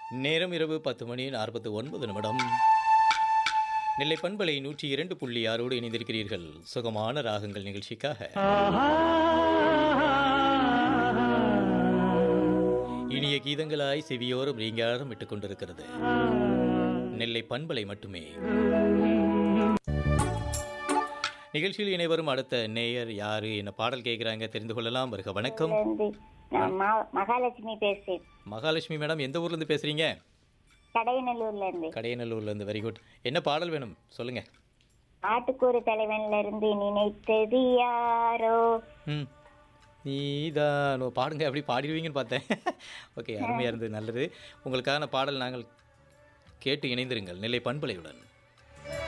நேரம் இரவு பத்து மணி நாற்பத்து ஒன்பது நிமிடம் நெல்லை பண்பலை நூற்றி இரண்டு புள்ளி ஆறோடு இணைந்திருக்கிறீர்கள் சுகமான ராகங்கள் நிகழ்ச்சிக்காக இனிய கீதங்களாய் செவியோரம் ரீங்காரம் விட்டுக் கொண்டிருக்கிறது நெல்லை பண்பலை மட்டுமே நிகழ்ச்சியில் இணைவரும் அடுத்த நேயர் யாரு என்ன பாடல் கேட்குறாங்க தெரிந்து கொள்ளலாம் வருக வணக்கம் இருந்து நான் மா- மகாலட்சுமி பேசுறேன் மகாலட்சுமி மேடம் எந்த ஊர்ல இருந்து பேசுறீங்க கடையநல்லூர்ல இருந்து கடையநல்லூர்ல இருந்து வெரி குட் என்ன பாடல் வேணும் சொல்லுங்க ஆட்டுக்கூறு தலைவன்ல இருந்து நினைத்தது யாரோ ம் நீதான் ஓ, பாடுங்க அப்படி பாடிடுவீங்கன்னு பார்த்தேன் ஓகே அருமையாக இருந்தது நல்லது உங்களுக்கான பாடல் நாங்கள் கேட்டு இணைந்திருங்கள் நெல்லை பண்பலையுடன்